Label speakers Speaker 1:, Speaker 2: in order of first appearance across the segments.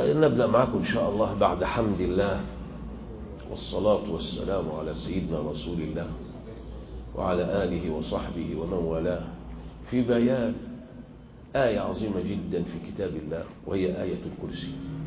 Speaker 1: نبدأ معكم إن شاء الله بعد حمد الله والصلاة والسلام على سيدنا رسول الله وعلى آله وصحبه ومن والاه في بيان آية عظيمة جدا في كتاب الله وهي آية الكرسي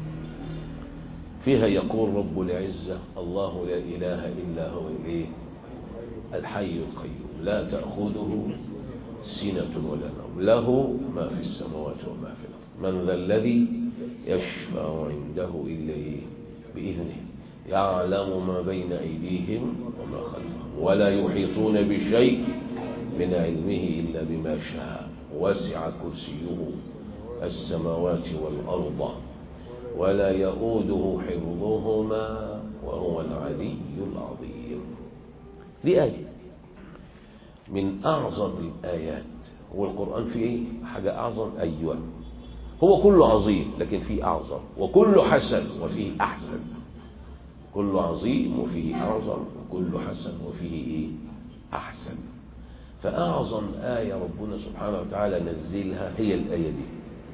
Speaker 1: فيها يقول رب العزة الله لا إله إلا هو إليه الحي القيوم لا تأخذه سنة ولا نوم له ما في السماوات وما في الأرض من ذا الذي يشفع عنده إلا إيه؟ بإذنه يعلم ما بين أيديهم وما خلفهم ولا يحيطون بشيء من علمه إلا بما شاء وسع كرسيه السماوات والأرض ولا يؤوده حفظهما وهو العلي العظيم دي آية من أعظم الآيات هو القرآن فيه حاجة أعظم أيوة هو كله عظيم لكن فيه أعظم وكله حسن وفيه أحسن كله عظيم وفيه أعظم وكله حسن وفيه إيه؟ أحسن فأعظم آية ربنا سبحانه وتعالى نزلها هي الآية دي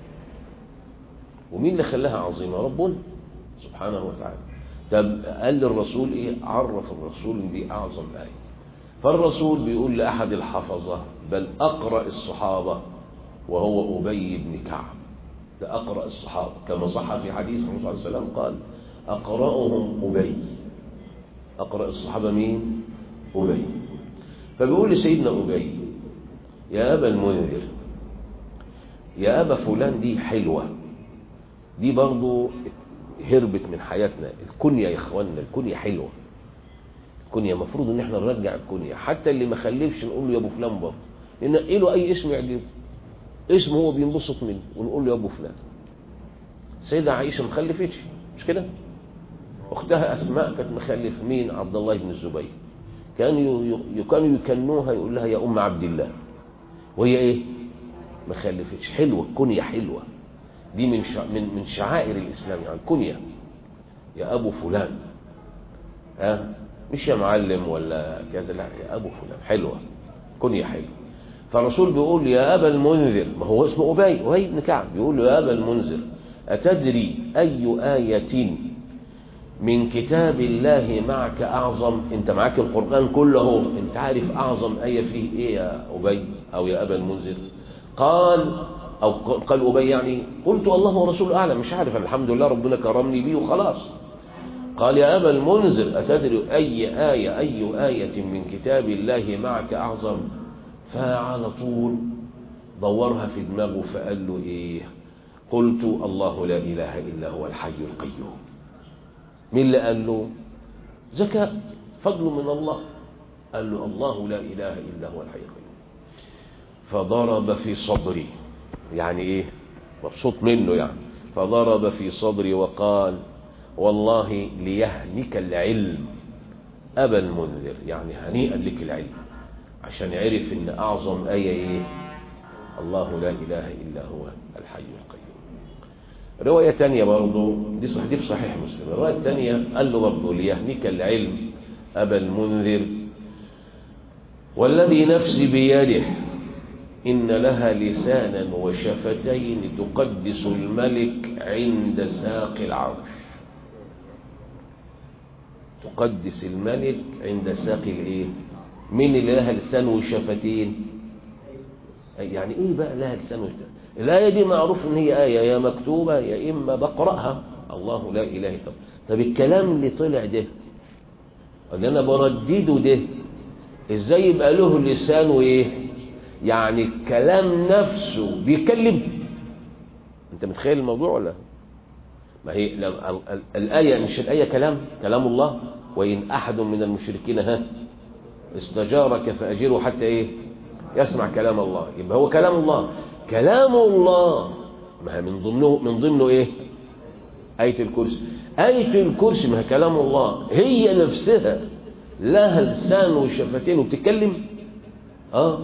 Speaker 1: ومين اللي خلاها عظيمة ربنا سبحانه وتعالى طب قال للرسول إيه عرف الرسول إن دي أعظم آية فالرسول بيقول لأحد الحفظة بل أقرأ الصحابة وهو أبي بن كعب ده أقرأ الصحابة كما صح في حديث الرسول صلى الله عليه وسلم قال أقرأهم أبي أقرأ الصحابة مين أبي فبيقول لسيدنا أبي يا أبا المنذر يا أبا فلان دي حلوة دي برضو هربت من حياتنا الكنية يا إخواننا الكنية حلوة الكنية مفروض ان احنا نرجع الكنية حتى اللي ما خلفش نقول له يا ابو فلان برضه ننقي له اي اسم يعجبه اسم هو بينبسط منه ونقول له يا ابو فلان سيدة عائشة ما خلفتش مش كده اختها اسماء كانت مخلف مين عبد الله بن الزبير كانوا كانوا يكنوها يقول لها يا ام عبد الله وهي ايه ما خلفتش حلوه الكنيه حلوه دي من شع... من من شعائر الاسلام يعني كنيه يا ابو فلان ها مش يا معلم ولا كذا لا يا ابو فلان حلوه كنيه حلوه فالرسول بيقول يا ابا المنذر ما هو اسمه ابي ابي بن كعب بيقول له يا ابا المنذر اتدري اي ايه من كتاب الله معك أعظم أنت معك القرآن كله أنت عارف أعظم آية فيه إيه يا أبي أو يا أبا المنذر قال أو قال أبي يعني قلت الله ورسوله أعلم مش عارف الحمد لله ربنا كرمني بيه وخلاص قال يا أبا المنذر أتدري أي آية أي آية من كتاب الله معك أعظم فعلى طول دورها في دماغه فقال له إيه قلت الله لا إله إلا هو الحي القيوم مين اللي قال له زكاة فضل من الله قال له الله لا إله إلا هو الحي القيوم فضرب في صدري يعني إيه مبسوط منه يعني فضرب في صدري وقال والله ليهنك العلم أبا المنذر يعني هنيئا لك العلم عشان عرف إن أعظم آية إيه الله لا إله إلا هو الحي القيوم رواية تانية برضو دي صحيح دي في صحيح مسلم الرواية التانية قال له برضو ليهنك العلم أبا المنذر والذي نفسي بيده إن لها لسانا وشفتين تقدس الملك عند ساق العرش تقدس الملك عند ساق الايه مين اللي لها لسان وشفتين يعني ايه بقى لها لسان وشفتين الآية دي معروف ان هي آية يا مكتوبة يا إما بقرأها الله لا إله إلا الله طب الكلام اللي طلع ده اللي أنا بردده ده إزاي يبقى له لسان وإيه يعني الكلام نفسه بيتكلم أنت متخيل الموضوع ولا ما هي الآية مش الآية كلام كلام الله وإن أحد من المشركين ها استجارك فأجره حتى إيه يسمع كلام الله يبقى هو كلام الله كلام الله ما من ضمنه من ضمنه ايه آية الكرسي آية الكرسي ما هي كلام الله هي نفسها لها لسان وشفتين وبتتكلم اه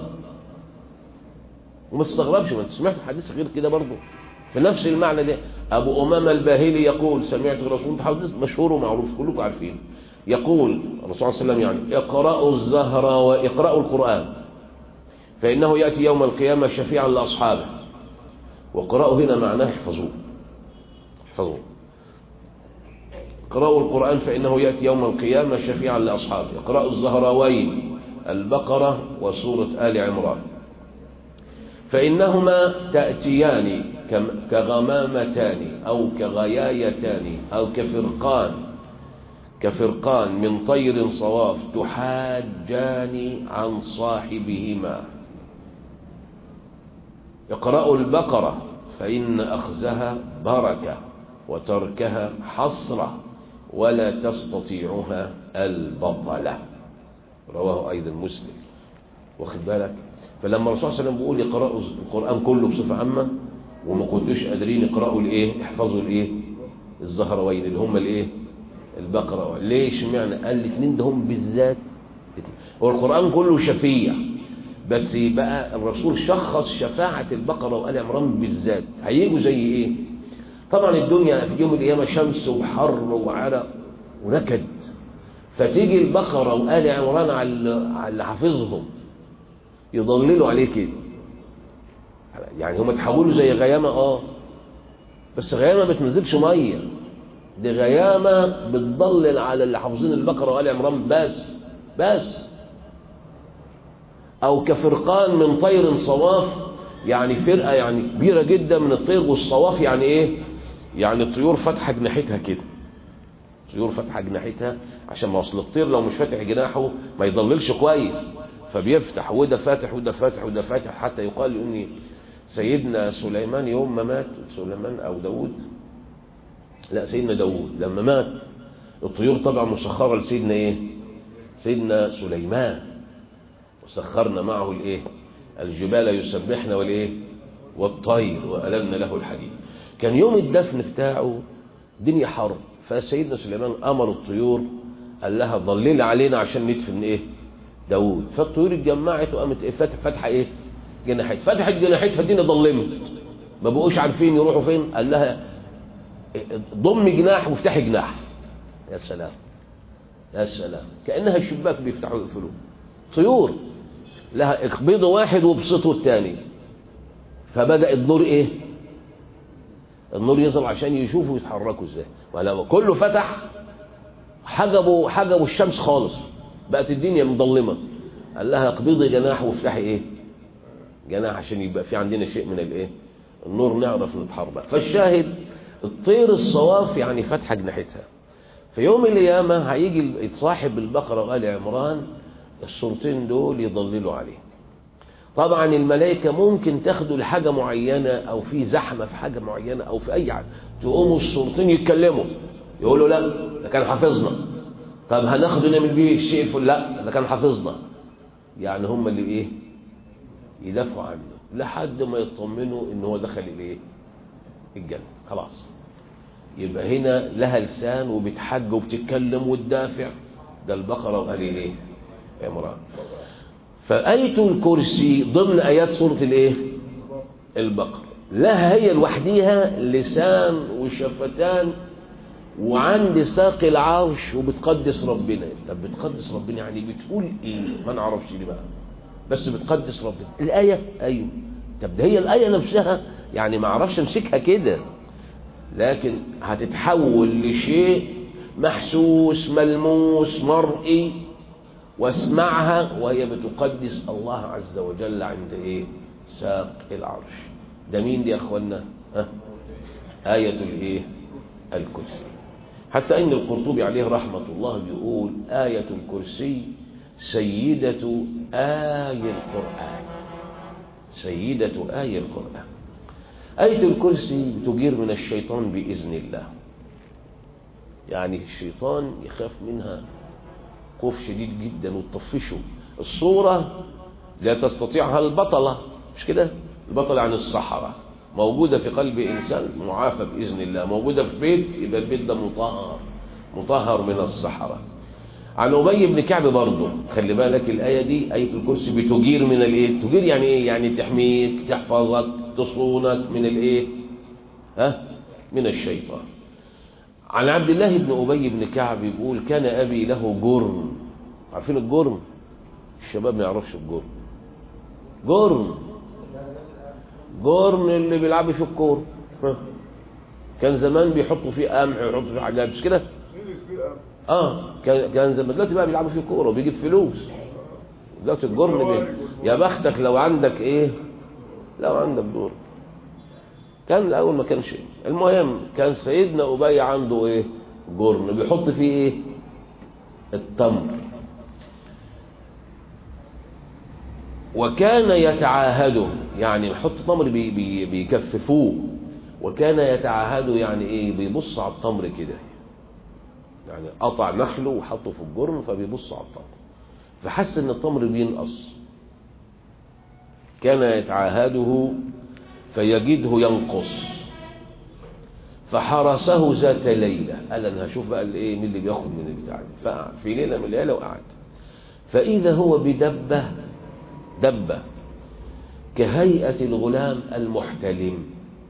Speaker 1: وما تستغربش ما سمعت حديث غير كده برضه في نفس المعنى ده ابو امامه الباهلي يقول سمعت الرسول حديث مشهور ومعروف كلكم عارفين يقول الرسول صلى الله عليه وسلم يعني اقرأوا الزهر واقرأوا القرآن فإنه يأتي يوم القيامة شفيعا لأصحابه وقرأوا هنا معناه احفظوه احفظوه اقرأوا القرآن فإنه يأتي يوم القيامة شفيعا لأصحابه اقرأوا الزهراوين البقرة وسورة آل عمران فإنهما تأتيان كغمامتان أو كغيايتان أو كفرقان كفرقان من طير صواف تحاجان عن صاحبهما اقرأوا البقرة فإن أخذها بركة وتركها حسرة ولا تستطيعها البطلة رواه أيضا مسلم واخد بالك فلما الرسول صلى الله عليه وسلم بيقول يقرأوا القرآن كله بصفة عامة وما كنتوش قادرين يقرأوا الايه احفظوا الايه الزهروين اللي هم الايه البقرة ليش معنى قال الاثنين ده هم بالذات هو القرآن كله شفيع بس بقى الرسول شخص شفاعة البقرة وآل عمران بالذات هيجوا زي ايه طبعا الدنيا في يوم القيامة شمس وحر وعرق ونكد فتيجي البقرة وآل عمران على اللي حافظهم يضللوا عليه كده يعني هم تحولوا زي غيامة اه بس غيامة ما بتنزلش مية دي غيامة بتضلل على اللي حافظين البقرة وآل عمران بس بس أو كفرقان من طير صواف يعني فرقة يعني كبيرة جدا من الطير والصواف يعني إيه يعني الطيور فاتحة جناحتها كده طيور فاتحة جناحتها عشان ما وصل الطير لو مش فاتح جناحه ما يضللش كويس فبيفتح وده فاتح وده فاتح وده فاتح حتى يقال ان سيدنا سليمان يوم ما مات سليمان او داود لا سيدنا داود لما مات الطيور طبعا مسخرة لسيدنا ايه سيدنا سليمان وسخرنا معه الايه الجبال يسبحنا والايه والطير وألمنا له الحديد كان يوم الدفن بتاعه دنيا حر فسيدنا سليمان امر الطيور قال لها ضللي علينا عشان ندفن ايه داوود فالطيور اتجمعت وقامت ايه فاتحه فاتحه ايه جناحات فتحت جناحات فالدنيا ضلمت ما بقوش عارفين يروحوا فين قال لها ضم جناح وافتحي جناح يا سلام يا سلام كانها شباك بيفتحوا ويقفلوه طيور لها اقبضوا واحد وابسطوا الثاني فبدا النور ايه النور يظهر عشان يشوفوا يتحركوا ازاي ولما كله فتح حجبوا حجبوا الشمس خالص بقت الدنيا مظلمه قال لها اقبضي جناح وافتحي ايه جناح عشان يبقى في عندنا شيء من الايه النور نعرف نتحرك فالشاهد الطير الصواف يعني فتحه جناحتها في يوم القيامه هيجي يتصاحب البقره وآل عمران الصورتين دول يضللوا عليه طبعا الملائكة ممكن تاخدوا لحاجة معينة أو في زحمة في حاجة معينة أو في أي حاجة تقوموا الصورتين يتكلموا يقولوا لا ده كان حافظنا طب هناخده نعمل بيه الشيء الفل لا ده كان حافظنا يعني هم اللي ايه يدافعوا عنه لحد ما يطمنوا ان هو دخل الايه الجنة خلاص يبقى هنا لها لسان وبتحج وبتتكلم وتدافع ده البقرة وقال ايه عمران فآية الكرسي ضمن آيات سورة الايه البقرة لها هي لوحديها لسان وشفتان وعند ساق العرش وبتقدس ربنا طب بتقدس ربنا يعني بتقول ايه ما نعرفش ليه بقى بس بتقدس ربنا الآية ايوه طب ده هي الآية نفسها يعني ما اعرفش امسكها كده لكن هتتحول لشيء محسوس ملموس مرئي واسمعها وهي بتقدس الله عز وجل عند ايه ساق العرش ده مين دي يا اخوانا ها آية الايه الكرسي حتى ان القرطبي عليه رحمة الله بيقول آية الكرسي سيدة آي القرآن سيدة آي القرآن آية الكرسي تجير من الشيطان بإذن الله يعني الشيطان يخاف منها خوف شديد جدا وتطفشه الصورة لا تستطيعها البطلة مش كده البطلة عن الصحراء موجودة في قلب إنسان معافى بإذن الله موجودة في بيت يبقى البيت ده مطهر مطهر من الصحراء عن أبي بن كعب برضه خلي بالك الآية دي آية الكرسي بتجير من الإيه تجير يعني إيه يعني تحميك تحفظك تصونك من الإيه ها من الشيطان عن عبد الله بن أبي بن كعب يقول كان أبي له جرم عارفين الجرم الشباب ما يعرفش الجرم جرم جرم اللي بيلعبوا في الكورة كان زمان بيحطوا فيه قمح ويحطوا فيه حاجات مش كده اه كان كان زمان دلوقتي بقى بيلعبوا فيه كوره وبيجيب فلوس دلوقتي الجرن بي... يا بختك لو عندك ايه لو عندك دور كان الاول ما كانش المهم كان سيدنا ابي عنده ايه جرن بيحط فيه ايه التمر وكان يتعاهده يعني يحط تمر بي بي بيكففوه وكان يتعاهده يعني ايه بيبص على التمر كده يعني قطع نخله وحطه في الجرن فبيبص على التمر فحس ان التمر بينقص كان يتعاهده فيجده ينقص فحرسه ذات ليلة قال انا هشوف بقى الايه مين اللي بياخد من البتاع دي فقعد في ليلة من الليالي وقعد فإذا هو بدبة دبة كهيئة الغلام المحتلم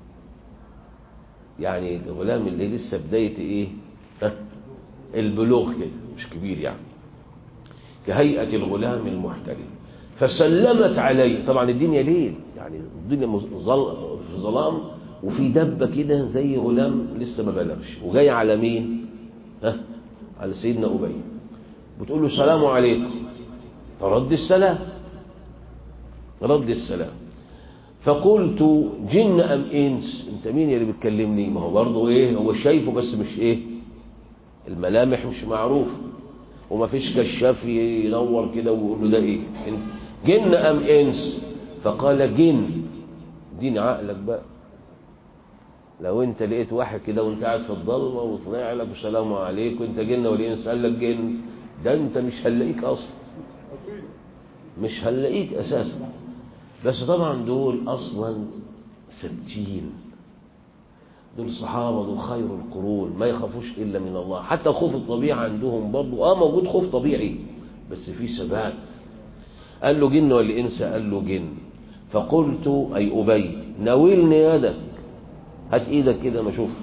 Speaker 1: يعني الغلام اللي لسه بداية ايه ها؟ البلوغ كده مش كبير يعني كهيئة الغلام المحتلم فسلمت عليه طبعا الدنيا ليل يعني الدنيا مظل- في ظلام وفي دبة كده زي غلام لسه ما بلغش وجاي على مين ها على سيدنا أبي بتقول له السلام عليكم فرد السلام رد السلام فقلت جن أم إنس أنت مين اللي بتكلمني ما هو برضه إيه هو شايفه بس مش إيه الملامح مش معروف وما فيش كشاف ينور كده ويقول له ده إيه جن أم إنس فقال جن دين عقلك بقى لو انت لقيت واحد كده وانت قاعد في الضلمه وطلع لك السلام عليكم انت جن ولا انس قال لك جن ده انت مش هنلاقيك اصلا مش هنلاقيك اساسا بس طبعا دول اصلا ستين دول صحابة دول خير القرون ما يخافوش إلا من الله حتى خوف الطبيعة عندهم برضو آه موجود خوف طبيعي بس في ثبات قال له جن ولا إنس قال له جن فقلت أي أبي ناولني يدك هات إيدك كده ما أشوف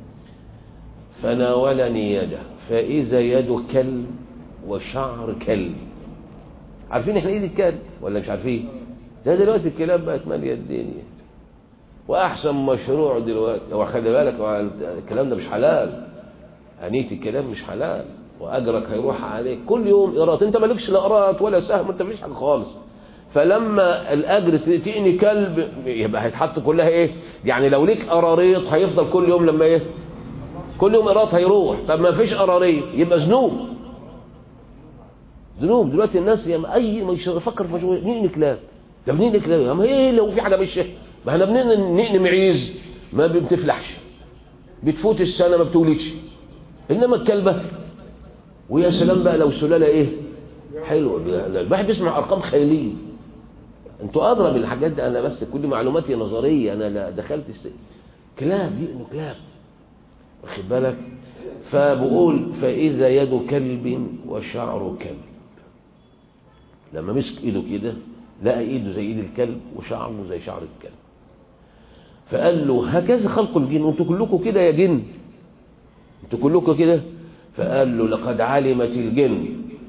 Speaker 1: فناولني يده فإذا يده كلب وشعر كلب عارفين احنا ايد الكلب ولا مش عارفين ده دلوقتي الكلاب بقت ماليه الدنيا واحسن مشروع دلوقتي هو خلي بالك هو الكلام ده مش حلال انيه الكلام مش حلال واجرك هيروح عليك كل يوم ايراد انت مالكش لا ايراد ولا سهم انت مفيش حاجه خالص فلما الاجر تقني كلب يبقى هيتحط كلها ايه يعني لو ليك قراريط هيفضل كل يوم لما ايه كل يوم ايراد هيروح طب ما فيش قراريط يبقى ذنوب ذنوب دلوقتي الناس يعني اي مش يفكر في مشروع نقني كلاب طب نقني كلاب يا عم ايه لو في حاجه مش ما احنا بنقني معيز ما بتفلحش بتفوت السنه ما بتولدش انما الكلبه ويا سلام بقى لو سلاله ايه حلوه الواحد بيسمع ارقام خياليه انتوا ادرى بالحاجات دي انا بس كل معلوماتي نظريه انا لا دخلت الس... كلاب يقنوا كلاب واخد بالك فبقول فاذا يد كلب وشعر كلب لما مسك ايده كده لقى ايده زي ايد الكلب وشعره زي شعر الكلب فقال له هكذا خلق الجن وانتوا كلكم كده يا جن انتوا كلكم كده فقال له لقد علمت الجن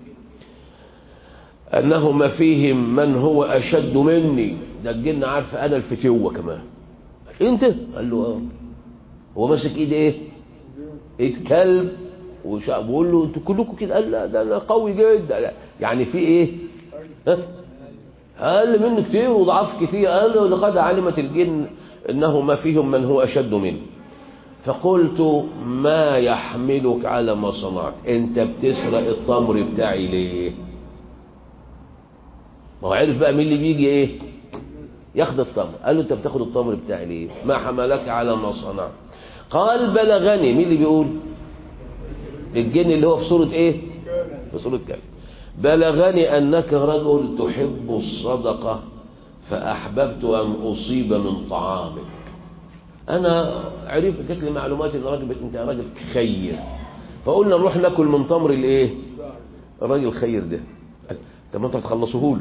Speaker 1: انه ما فيهم من هو اشد مني ده الجن عارف انا الفتوه كمان انت قال له اه هو ماسك ايد ايه ايد كلب وشعب بقول له انتوا كلكم كده قال لا ده انا قوي جدا لا. يعني في ايه ها اقل منه كتير وضعاف كتير قال له لقد علمت الجن انه ما فيهم من هو اشد مني فقلت ما يحملك على ما صنعت انت بتسرق التمر بتاعي ليه ما هو عرف بقى مين اللي بيجي ايه ياخد التمر قال له انت بتاخد التمر بتاعي ليه ما حملك على ما صنعت قال بلغني مين اللي بيقول الجن اللي هو في صورة ايه في صورة كلب بلغني انك رجل تحب الصدقة فاحببت ان اصيب من طعامك انا عرفت جت لي معلومات ان راجل انت راجل خير فقلنا نروح ناكل من تمر الايه الراجل الخير ده طب ما انت هتخلصوه له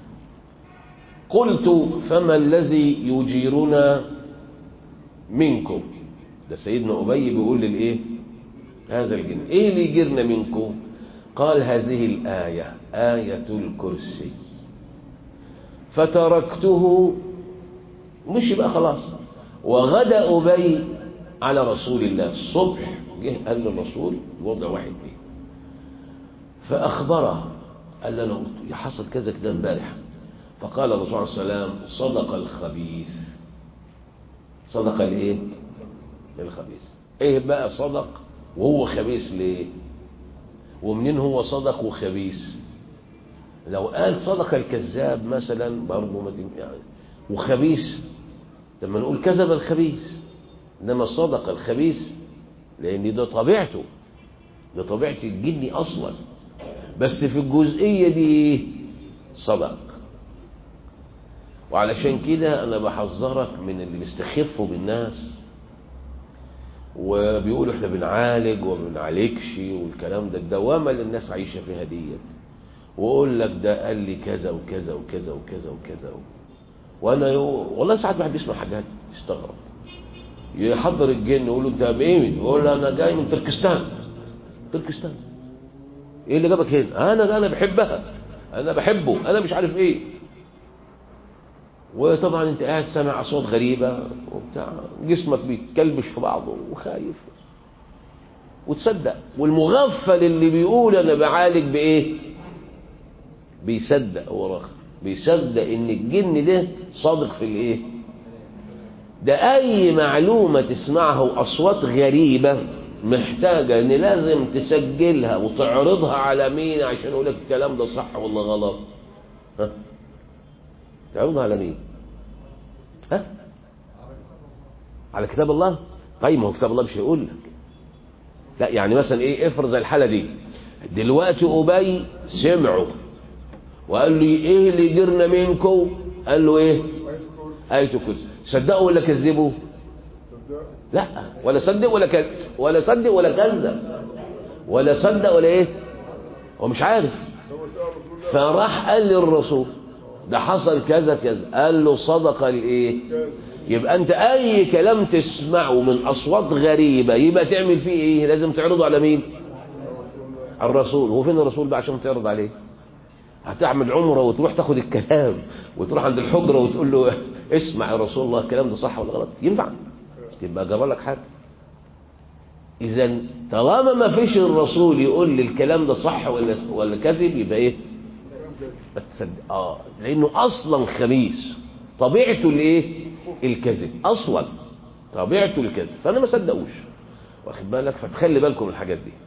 Speaker 1: قلت فما الذي يجيرنا منكم ده سيدنا ابي بيقول للايه هذا الجن ايه اللي يجيرنا منكم قال هذه الايه ايه الكرسي فتركته مش بقى خلاص وغدا أبي على رسول الله الصبح جه قال للرسول وضع واحد اثنين فأخبره قال له أنا قلت حصل كذا كذا امبارح فقال الرسول عليه السلام صدق الخبيث صدق الايه الخبيث ايه بقى صدق وهو خبيث ليه ومنين هو صدق وخبيث لو قال صدق الكذاب مثلا برضه ما تم- يعني وخبيث لما نقول كذب الخبيث انما صدق الخبيث لان ده طبيعته ده طبيعه الجن اصلا بس في الجزئيه دي صدق وعلشان كده انا بحذرك من اللي بيستخفوا بالناس وبيقولوا احنا بنعالج وما بنعالجش والكلام ده الدوامه اللي الناس عايشه فيها ديت واقول لك ده قال لي كذا وكذا وكذا وكذا وكذا وانا يو... والله ساعات الواحد بيسمع حاجات يستغرب يحضر الجن يقول له انت منين يقول له انا جاي من تركستان تركستان ايه اللي جابك هنا انا انا بحبها انا بحبه انا مش عارف ايه وطبعا انت قاعد سامع اصوات غريبه وبتاع جسمك بيتكلبش في بعضه وخايف وتصدق والمغفل اللي بيقول انا بعالج بايه بيصدق هو راخ بيصدق ان الجن ده صادق في الايه ده اي معلومه تسمعها واصوات غريبه محتاجه ان لازم تسجلها وتعرضها على مين عشان يقول لك الكلام ده صح ولا غلط ها تعرضها على مين ها على كتاب الله طيب ما هو كتاب الله مش هيقول لك لا يعني مثلا ايه افرض الحاله دي دلوقتي ابي سمعه وقال له ايه اللي جرنا منكم قال له ايه ايته كرسي صدقوا ولا كذبوا لا ولا صدق ولا كذب ولا صدق ولا كذب ولا صدق ولا ايه هو مش عارف فراح قال للرسول ده حصل كذا كذا قال له صدق الايه يبقى انت اي كلام تسمعه من اصوات غريبه يبقى تعمل فيه ايه لازم تعرضه على مين على الرسول هو فين الرسول بقى عشان تعرض عليه هتعمل عمره وتروح تاخد الكلام وتروح عند الحجره وتقول له اسمع يا رسول الله الكلام ده صح ولا غلط ينفع تبقى جرى لك حاجه اذا طالما ما فيش الرسول يقول لي الكلام ده صح ولا ولا كذب يبقى ايه ما تصدق اه لانه اصلا خبيث طبيعته الايه الكذب اصلا طبيعته الكذب فانا ما صدقوش واخد بالك فتخلي بالكم من الحاجات دي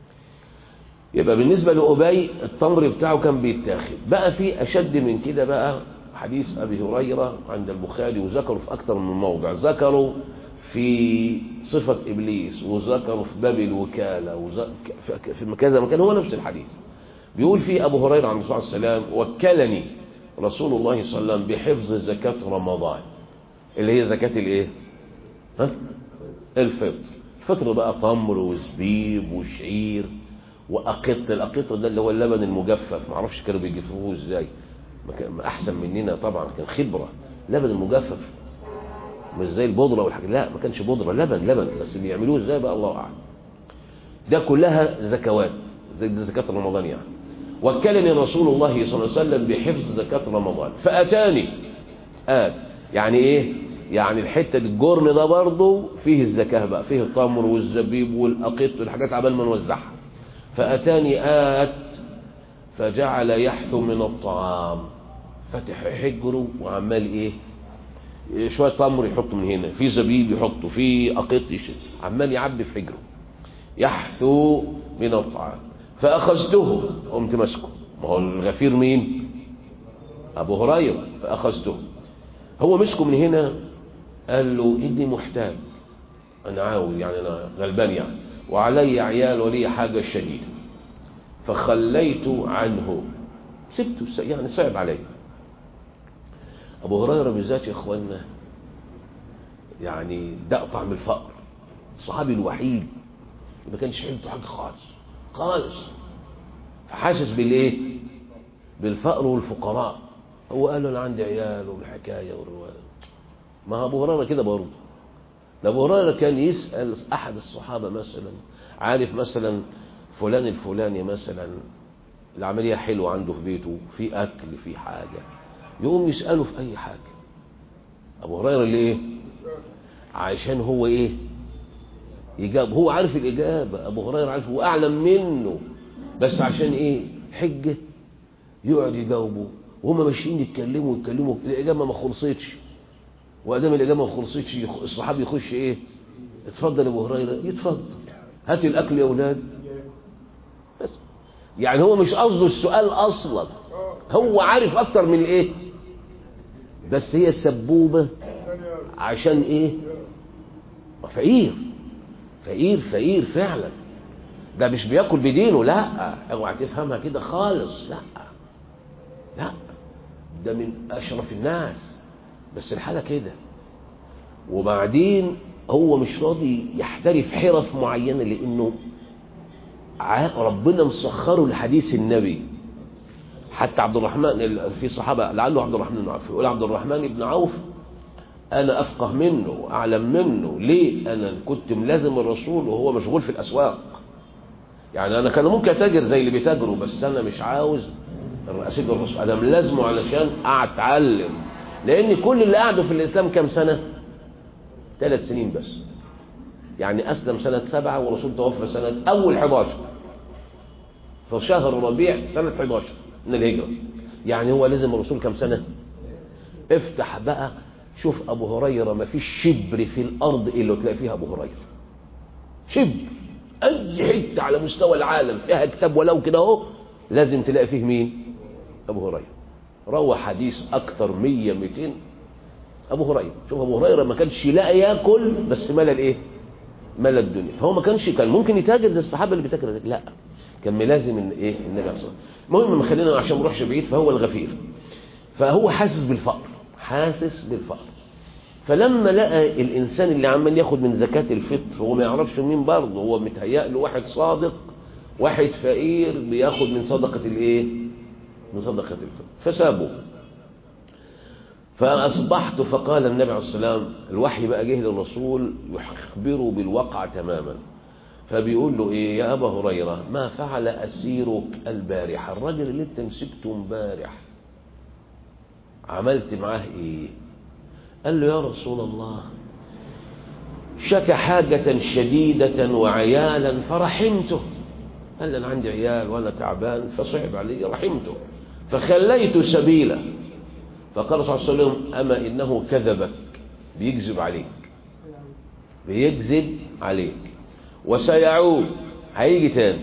Speaker 1: يبقى بالنسبه لابي التمر بتاعه كان بيتاخد بقى في اشد من كده بقى حديث ابي هريره عند البخاري وذكروا في اكثر من موضع ذكروا في صفه ابليس وذكروا في باب الوكاله وذك... في كذا مكان هو نفس الحديث بيقول في ابو هريره عن الرسول صلى الله عليه وسلم وكلني رسول الله صلى الله عليه وسلم بحفظ زكاه رمضان اللي هي زكاه الايه ها الفطر الفطر بقى تمر وزبيب وشعير واقط الاقط ده اللي هو اللبن المجفف ما اعرفش كانوا بيجففوه ازاي ما كان احسن مننا طبعا كان خبره لبن المجفف مش زي البودره والحاجات لا ما كانش بودره لبن لبن بس بيعملوه ازاي بقى الله اعلم ده كلها زكوات زي زكاه رمضان يعني وكلني رسول الله صلى الله عليه وسلم بحفظ زكاه رمضان فاتاني آت يعني ايه يعني الحته الجرن ده برضه فيه الزكاه بقى فيه التمر والزبيب والاقط والحاجات عبال ما نوزعها فأتاني آت فجعل يحثو من الطعام فتح حجره وعمال ايه شوية تمر يحط من هنا في زبيب يحطه في أقط عمال يعبي في حجره يحثو من الطعام فأخذته قمت ماسكه ما هو الغفير مين أبو هريرة فأخذته هو مسكه من هنا قال له إني محتاج أنا عاوز يعني أنا غلبان يعني وعلي عيال ولي حاجة شديدة فخليت عنه سبته يعني صعب علي أبو هريرة بالذات يا إخواننا يعني ده طعم الفقر الصحابي الوحيد ما كانش حيلته حاجة خالص خالص فحاسس بالإيه بالفقر والفقراء هو قال له أنا عندي عيال والحكاية والرواية ما أبو هريرة كده برضه ده ابو هريره كان يسال احد الصحابه مثلا عارف مثلا فلان الفلاني مثلا العمليه حلوه عنده في بيته في اكل في حاجه يقوم يساله في اي حاجه ابو هريره ليه عشان هو ايه يجاب هو عارف الإجابة أبو هريرة عارف وأعلم منه بس عشان إيه حجة يقعد يجاوبه وهم ماشيين يتكلموا يتكلموا الإجابة ما خلصتش وأدام الإجابة ما خلصتش الصحابي يخش إيه اتفضل يا أبو هريرة يتفضل هات الأكل يا أولاد بس يعني هو مش قصده السؤال أصلا هو عارف أكتر من إيه بس هي السبوبة عشان إيه فقير فقير فقير فعلا ده مش بياكل بدينه لا اوعى تفهمها كده خالص لا لا ده من اشرف الناس بس الحاله كده وبعدين هو مش راضي يحترف حرف معينه لانه ربنا مسخره لحديث النبي حتى عبد الرحمن في صحابه لعله عبد الرحمن بن عوف يقول عبد الرحمن بن عوف أنا أفقه منه وأعلم منه ليه أنا كنت ملازم الرسول وهو مشغول في الأسواق يعني أنا كان ممكن أتاجر زي اللي بيتاجروا بس أنا مش عاوز أسيب الرسول أنا ملازمه علشان أتعلم لأن كل اللي قعدوا في الإسلام كام سنة ثلاث سنين بس يعني أسلم سنة سبعة والرسول توفى سنة أول 11 في شهر ربيع سنة 11 من الهجرة يعني هو لازم الرسول كام سنة افتح بقى شوف أبو هريرة ما فيش شبر في الأرض إلا تلاقي فيها أبو هريرة شبر أي حتة على مستوى العالم فيها كتاب ولو كده أهو لازم تلاقي فيه مين أبو هريرة روى حديث أكثر 100 200 أبو هريرة شوف أبو هريرة ما كانش لا ياكل بس ملا الإيه ملا الدنيا فهو ما كانش كان ممكن يتاجر زي الصحابة اللي بيتاجر لا كان ملازم إن إيه النبي عليه الصلاة المهم ما خلينا عشان ما نروحش بعيد فهو الغفير فهو حاسس بالفقر حاسس بالفقر فلما لقى الإنسان اللي عمال ياخد من زكاة الفطر هو ما يعرفش مين برضه هو متهيأ له واحد صادق واحد فقير بياخد من صدقة الايه من صدقة الفطر فسابه فأصبحت فقال النبي عليه السلام الوحي بقى جه للرسول يخبره بالواقع تماما فبيقول له ايه يا أبا هريرة ما فعل أسيرك البارحة الراجل اللي انت مسكته امبارح عملت معاه ايه قال له يا رسول الله شكى حاجة شديدة وعيالا فرحمته قال لي أنا عندي عيال وأنا تعبان فصعب علي رحمته فخليت سبيله فقال صلى الله عليه وسلم أما إنه كذبك بيكذب عليك بيكذب عليك وسيعود هيجي تاني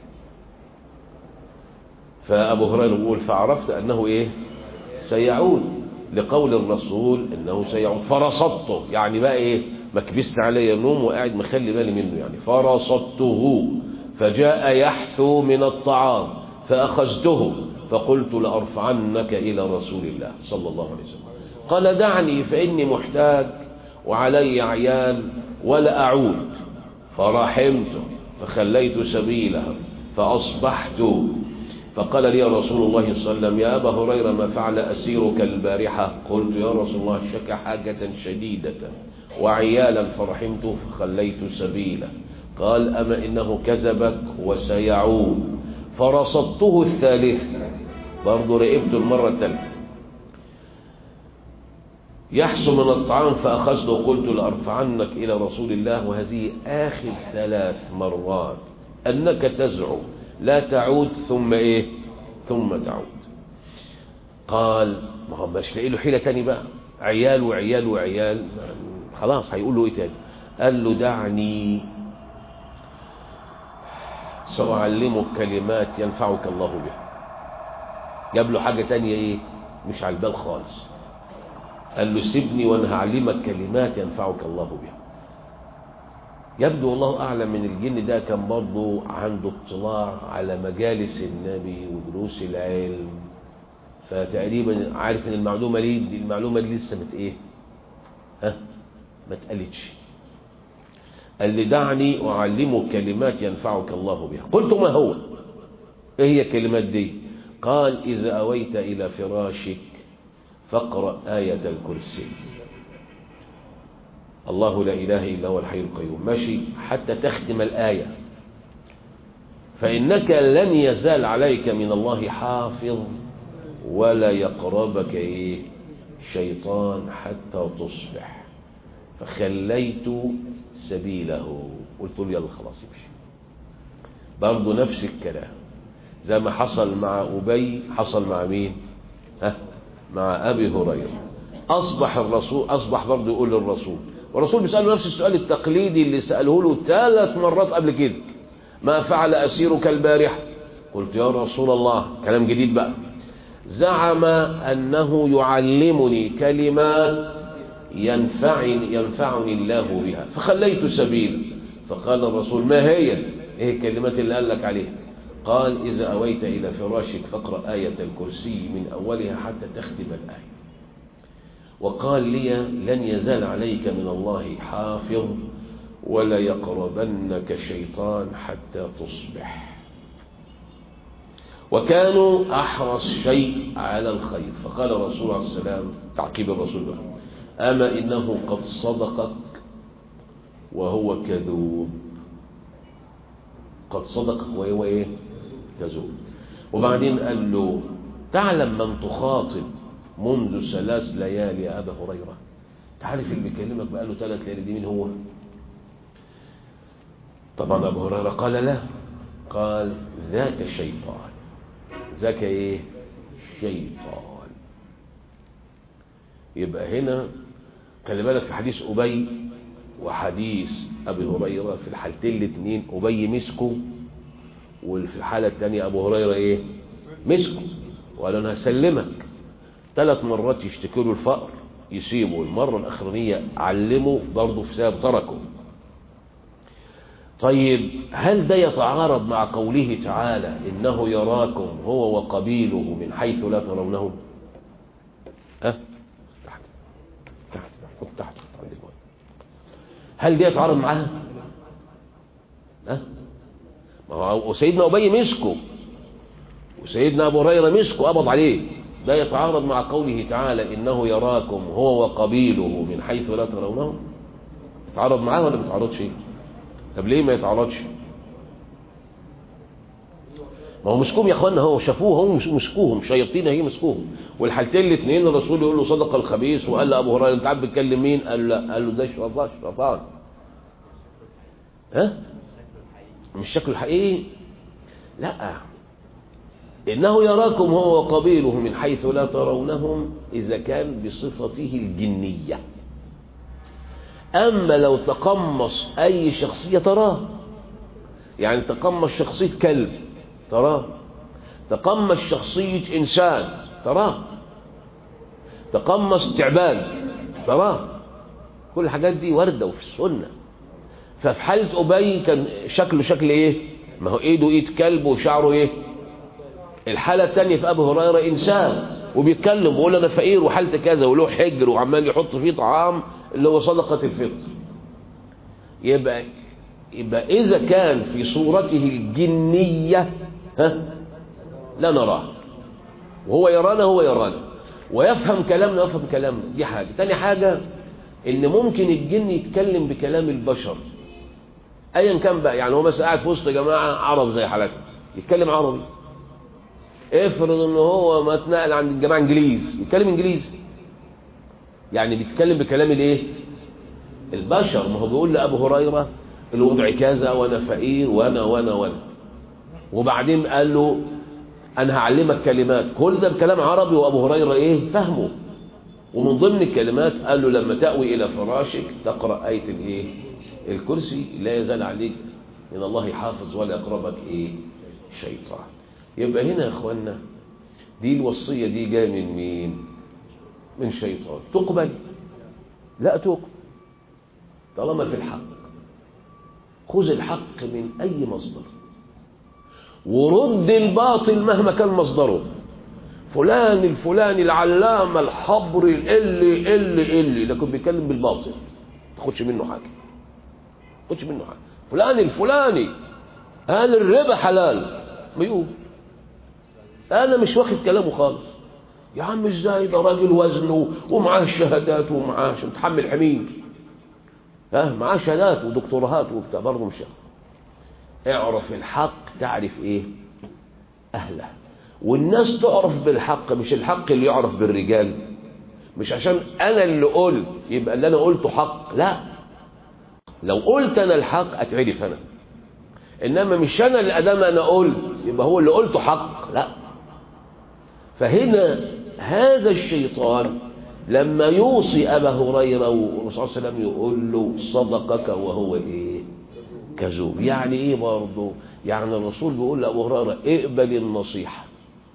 Speaker 1: فأبو هريرة بيقول فعرفت أنه إيه سيعود لقول الرسول انه سيعود فرصدته يعني بقى ايه ما كبست علي نوم وقاعد مخلي بالي منه يعني فرصدته فجاء يحثو من الطعام فأخذته فقلت لأرفعنك إلى رسول الله صلى الله عليه وسلم قال دعني فإني محتاج وعلي عيال ولا أعود فرحمته فخليت سبيله فأصبحت فقال لي رسول الله صلى الله عليه وسلم يا أبا هريرة ما فعل أسيرك البارحة قلت يا رسول الله شك حاجة شديدة وعيالا فرحمت فخليت سبيله قال أما إنه كذبك وسيعود فرصدته الثالثة برضو رئبت المرة الثالثة يحسن من الطعام فأخذته وقلت لأرفعنك إلى رسول الله وهذه آخر ثلاث مرات أنك تزعم لا تعود ثم ايه ثم تعود قال ما هو مش لاقي له حيله تاني بقى عيال وعيال وعيال خلاص هيقول له ايه تاني قال له دعني سأعلمك كلمات ينفعك الله بها جاب له حاجة تانية ايه مش على البال خالص قال له سيبني وانا هعلمك كلمات ينفعك الله بها يبدو والله أعلم من الجن ده كان برضه عنده اطلاع على مجالس النبي ودروس العلم فتقريبا عارف ان المعلومة دي المعلومة دي لسه مت ايه ها ما اتقالتش قال لي دعني أعلمك كلمات ينفعك الله بها قلت ما هو ايه هي الكلمات دي قال إذا أويت إلى فراشك فاقرأ آية الكرسي الله لا إله إلا هو الحي القيوم ماشي حتى تختم الآية فإنك لن يزال عليك من الله حافظ ولا يقربك إيه شيطان حتى تصبح فخليت سبيله قلت له يلا خلاص امشي برضه نفس الكلام زي ما حصل مع أبي حصل مع مين ها مع أبي هريرة أصبح الرسول أصبح برضه يقول للرسول والرسول بيسأله نفس السؤال التقليدي اللي سأله له ثلاث مرات قبل كده ما فعل أسيرك البارحة قلت يا رسول الله كلام جديد بقى زعم أنه يعلمني كلمات ينفعني, ينفعني الله بها فخليت سبيلا فقال الرسول ما هي ايه الكلمات اللي قال لك عليها قال إذا أويت إلى فراشك فاقرأ آية الكرسي من أولها حتى تختم الآية وقال لي لن يزال عليك من الله حافظ ولا يقربنك شيطان حتى تصبح وكانوا أحرص شيء على الخير فقال الرسول عليه السلام تعقيب الرسول بقى أما إنه قد صدقك وهو كذوب قد صدق وهو إيه كذوب وبعدين قال له تعلم من تخاطب منذ ثلاث ليالي يا أبا هريرة تعرف اللي بيكلمك بقاله ثلاث ليالي دي مين هو طبعا أبو هريرة قال لا قال ذاك شيطان ذاك ايه شيطان يبقى هنا خلي بالك في حديث أبي وحديث أبي هريرة في الحالتين الاثنين أبي مسكه وفي الحالة الثانية أبو هريرة إيه مسكه وقال أنا هسلمك ثلاث مرات يشتكوا له الفقر يسيبه المرة الأخرانية علمه برضه في سبب تركه طيب هل ده يتعارض مع قوله تعالى إنه يراكم هو وقبيله من حيث لا ترونهم أه؟ تحت تحت حط تحت عندك هل ده يتعارض معاها أه؟ ما هو سيدنا أبي مسكه وسيدنا أبو هريرة مسكه قبض عليه ده يتعارض مع قوله تعالى إنه يراكم هو وقبيله من حيث لا ترونهم يتعارض معاه ولا ما يتعارضش طب ليه ما يتعارضش ما هو مسكوهم يا اخوانا هو شافوه هم مسكوهم شياطين هي مسكوهم والحالتين الاثنين الرسول يقول له صدق الخبيث وقال له ابو هريره انت عارف بتكلم مين قال له قال له ده شيطان شيطان ها مش شكله الحقيقي لا إنه يراكم هو وقبيله من حيث لا ترونهم إذا كان بصفته الجنية أما لو تقمص أي شخصية تراه يعني تقمص شخصية كلب تراه تقمص شخصية إنسان تراه تقمص تعبان تراه كل الحاجات دي واردة وفي السنة ففي حالة أبي كان شكله شكل إيه ما هو إيده إيد كلب وشعره إيه الحالة الثانية في أبو هريرة إنسان وبيتكلم ويقول أنا فقير وحالتي كذا وله حجر وعمال يحط فيه طعام اللي هو صدقة الفطر يبقى يبقى إذا كان في صورته الجنية ها لا نراه وهو يرانا هو يرانا ويفهم كلامنا ويفهم كلامنا دي حاجة تاني حاجة إن ممكن الجن يتكلم بكلام البشر أيا كان بقى يعني هو مثلا قاعد في وسط جماعة عرب زي حالتنا يتكلم عربي افرض ان هو ما اتنقل عند الجماعه انجليز يتكلم انجليزي يعني بيتكلم بكلام الايه البشر ما هو بيقول لابو هريره الوضع كذا وانا فقير وانا وانا وانا وبعدين قال له انا هعلمك كلمات كل ده بكلام عربي وابو هريره ايه فهمه ومن ضمن الكلمات قال له لما تأوي الى فراشك تقرا ايه الايه الكرسي لا يزال عليك من الله حافظ ولا يقربك ايه شيطان يبقى هنا يا اخوانا دي الوصية دي جاية من مين من شيطان تقبل لا تقبل طالما في الحق خذ الحق من اي مصدر ورد الباطل مهما كان مصدره فلان الفلاني العلامة الحبر اللي اللي اللي لكن بيتكلم بالباطل تاخدش منه حاجة تاخدش منه حاجة فلان الفلاني قال الربا حلال بيقول انا مش واخد كلامه خالص يا عم ازاي ده راجل وزنه ومعاه الشهادات ومعاه عشان متحمل حمير ها معاه شهادات ودكتوراهات وبتاع برضه مش اعرف الحق تعرف ايه اهله والناس تعرف بالحق مش الحق اللي يعرف بالرجال مش عشان انا اللي قلت يبقى اللي انا قلته حق لا لو قلت انا الحق اتعرف انا انما مش انا اللي ادام انا قلت يبقى هو اللي قلته حق لا فهنا هذا الشيطان لما يوصي ابا هريره والرسول صلى الله عليه وسلم يقول له صدقك وهو ايه كذوب يعني ايه برضه يعني الرسول بيقول لابو هريره اقبل النصيحه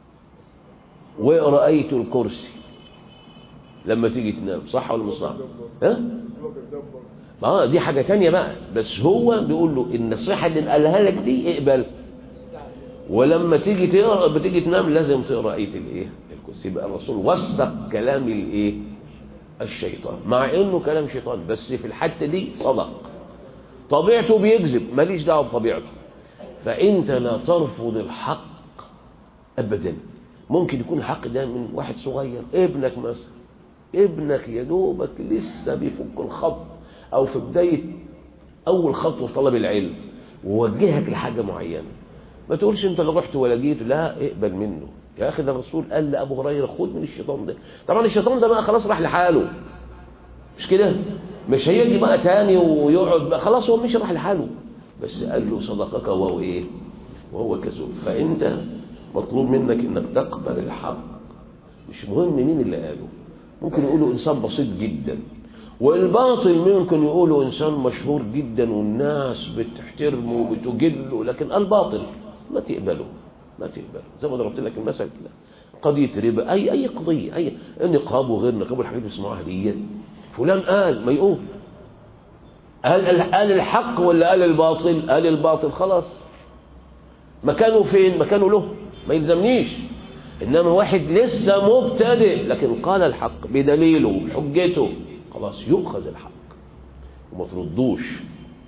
Speaker 1: واقرا ايه الكرسي لما تيجي تنام صح ولا مش صح ها اه دي حاجه تانية بقى بس هو بيقول له النصيحه اللي قالها لك دي اقبل ولما تيجي تقرا بتيجي تنام لازم تقرا ايه الايه الكرسي يبقى الرسول وثق كلام الايه الشيطان مع انه كلام شيطان بس في الحته دي صدق طبيعته بيكذب ماليش دعوه بطبيعته فانت لا ترفض الحق ابدا ممكن يكون الحق ده من واحد صغير ابنك مثلا ابنك يا دوبك لسه بيفك الخط او في بدايه اول خطوه في طلب العلم ووجهك لحاجه معينه ما تقولش انت اللي رحت ولا جيت لا اقبل منه يا اخي ده الرسول قال لابو هريره خد من الشيطان ده طبعا الشيطان ده بقى خلاص راح لحاله مش كده مش هيجي بقى تاني ويقعد بقى خلاص هو مش راح لحاله بس قال له صدقك وهو ايه وهو كذوب فانت مطلوب منك انك تقبل الحق مش مهم مين اللي قاله ممكن يقوله انسان بسيط جدا والباطل ممكن يقوله انسان مشهور جدا والناس بتحترمه وبتجله لكن الباطل ما تقبله ما تقبله زي ما ضربت لك المثل كده قضيه ربا اي اي قضيه اي نقاب وغير نقاب الحاجات اللي بيسمعوها ديت فلان قال ما يقول قال قال الحق ولا قال الباطل قال الباطل خلاص مكانه فين مكانه له ما يلزمنيش انما واحد لسه مبتدئ لكن قال الحق بدليله بحجته خلاص يؤخذ الحق وما تردوش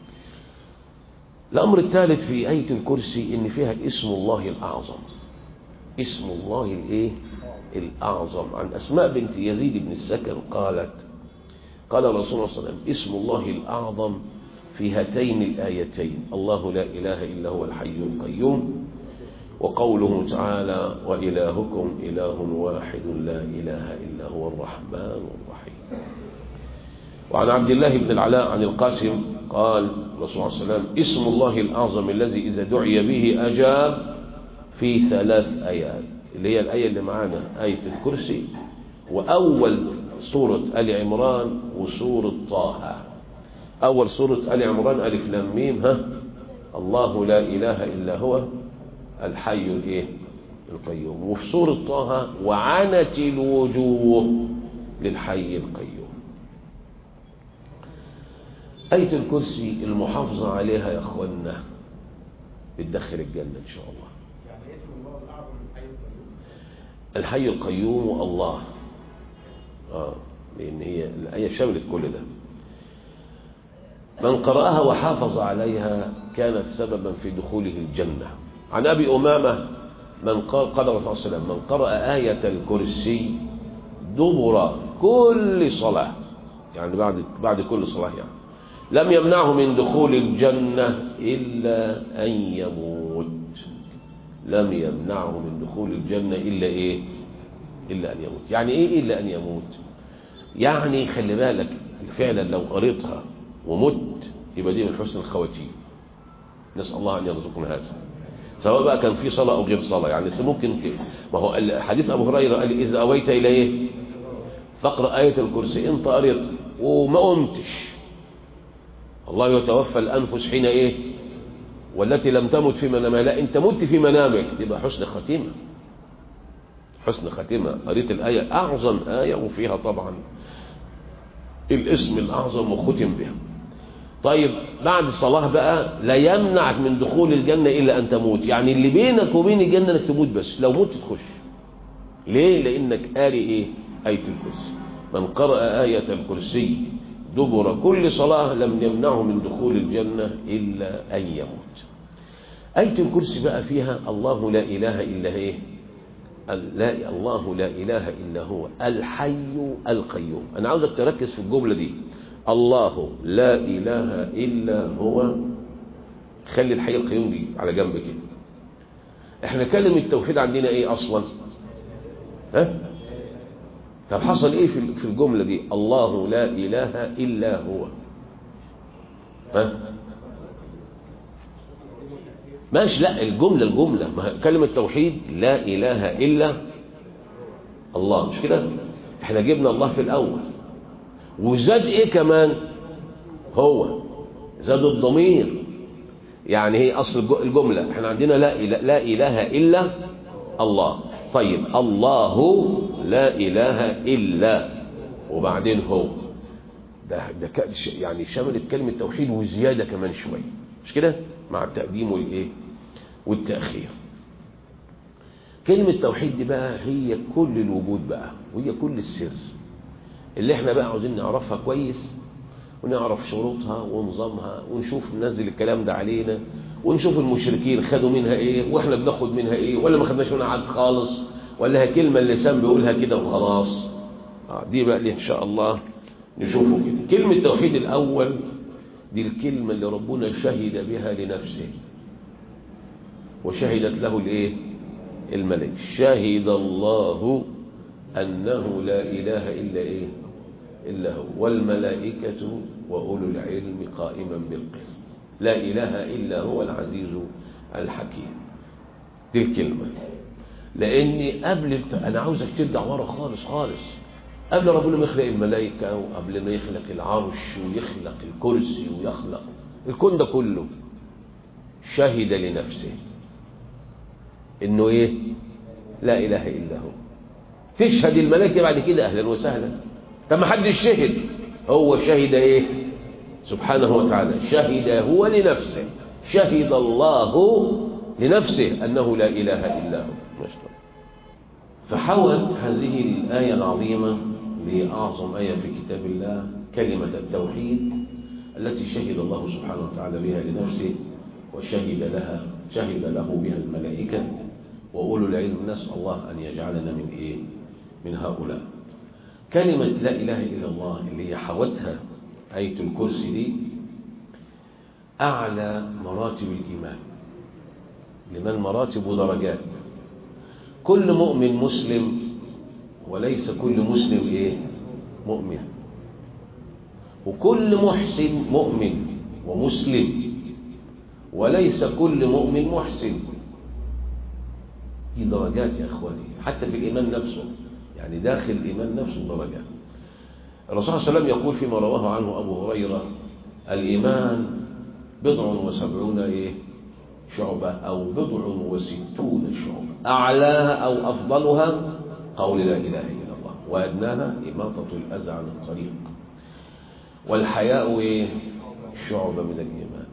Speaker 1: الامر الثالث في ايه الكرسي ان فيها اسم الله الاعظم اسم الله الايه الاعظم عن اسماء بنت يزيد بن السكن قالت قال الرسول صلى الله عليه وسلم اسم الله الاعظم في هاتين الايتين الله لا اله الا هو الحي القيوم وقوله تعالى وإلهكم إله واحد لا إله إلا هو الرحمن الرحيم وعن عبد الله بن العلاء عن القاسم قال الرسول صلى الله عليه وسلم اسم الله الأعظم الذي إذا دعي به أجاب في ثلاث آيات اللي هي الآية اللي معانا آية الكرسي وأول سورة آل عمران وسورة طه أول سورة آل عمران ألف لام ميم ها الله لا إله إلا هو الحي الايه القيوم وفي سورة طه وعنت الوجوه للحي القيوم آية الكرسي المحافظة عليها يا أخوانا بتدخل الجنة إن شاء الله
Speaker 2: يعني اسم الله الأعظم الحي القيوم
Speaker 1: الحي القيوم الله آه لأن هي الآية شملت كل ده من قرأها وحافظ عليها كانت سببا في دخوله الجنة عن أبي أمامة من قال قال الرسول صلى الله عليه وسلم من قرأ آية الكرسي دبر كل صلاة يعني بعد بعد كل صلاة يعني لم يمنعه من دخول الجنة إلا أن يموت لم يمنعه من دخول الجنة إلا إيه إلا أن يموت يعني إيه إلا أن يموت يعني خلي بالك فعلا لو قريتها ومت يبقى دي من حسن الخواتيم نسأل الله أن يرزقنا هذا سواء بقى كان في صلاة أو غير صلاة يعني ممكن ت... ما هو حديث أبو هريرة قال إذا أويت إلى إيه فاقرأ آية الكرسي أنت قريت وما قمتش الله يتوفى الأنفس حين إيه والتي لم تمت في منامها لا أنت مت في منامك تبقى حسن ختيمة حسن ختيمة قريت الآية أعظم آية وفيها طبعا الاسم الأعظم وختم بها طيب بعد الصلاة بقى لا يمنعك من دخول الجنة إلا أن تموت يعني اللي بينك وبين الجنة أنك تموت بس لو مت تخش ليه لأنك قاري إيه آية الكرسي من قرأ آية الكرسي دبر كل صلاة لم يمنعه من دخول الجنة إلا أن يموت آية الكرسي بقى فيها الله لا إله إلا إيه لا الله لا إله إلا هو الحي القيوم أنا عاوزك تركز في الجملة دي الله لا إله إلا هو خلي الحي القيوم دي على جنب كده احنا كلمة التوحيد عندنا ايه اصلا ها طب حصل ايه في في الجملة دي الله لا إله إلا هو ها ماشي لا الجملة الجملة ما هي كلمة توحيد لا إله إلا الله مش كده احنا جبنا الله في الأول وزاد ايه كمان هو زاد الضمير يعني هي أصل الج- الجملة احنا عندنا لا إله, لا إله إلا الله طيب الله لا إله إلا وبعدين هو ده ده ك- ش- يعني شملت كلمة توحيد وزيادة كمان شوية مش كده مع التقديم والايه والتأخير كلمة توحيد دي بقى هي كل الوجود بقى وهي كل السر اللي احنا بقى عاوزين نعرفها كويس ونعرف شروطها ونظامها ونشوف ننزل الكلام ده علينا ونشوف المشركين خدوا منها ايه واحنا بناخد منها ايه ولا ما خدناش منها حاجه خالص ولا هي كلمه اللسان بيقولها كده وخلاص آه دي بقى اللي ان شاء الله نشوفه كده كلمه التوحيد الاول دي الكلمه اللي ربنا شهد بها لنفسه وشهدت له الايه الملك شهد الله انه لا اله الا ايه الا هو والملائكه واولو العلم قائما بالقسط لا اله الا هو العزيز الحكيم دي الكلمه لاني قبل الت... انا عاوزك ترجع ورا خالص خالص قبل ربنا ما يخلق الملائكه وقبل ما يخلق العرش ويخلق الكرسي ويخلق الكون ده كله شهد لنفسه انه ايه لا اله الا هو تشهد الملائكه بعد كده اهلا وسهلا طب ما حدش شهد هو شهد ايه سبحانه وتعالى شهد هو لنفسه شهد الله لنفسه انه لا اله الا هو ما شاء الله. فحوت هذه الايه العظيمه لاعظم ايه في كتاب الله كلمه التوحيد التي شهد الله سبحانه وتعالى بها لنفسه وشهد لها شهد له بها الملائكه واولو العلم نسال الله ان يجعلنا من ايه من هؤلاء كلمة لا إله إلا الله اللي هي حوتها آية الكرسي دي أعلى مراتب الإيمان لمن مراتب ودرجات كل مؤمن مسلم وليس كل مسلم إيه مؤمن وكل محسن مؤمن ومسلم وليس كل مؤمن محسن دي درجات يا إخواني حتى في الإيمان نفسه يعني داخل الإيمان نفسه درجات الرسول صلى الله عليه وسلم يقول فيما رواه عنه أبو هريرة الإيمان بضع وسبعون إيه شعبة أو بضع وستون شعبة أعلاها أو أفضلها قول لا إله إلا الله وأدناها إماطة الأذى عن الطريق والحياء إيه شعبة من الإيمان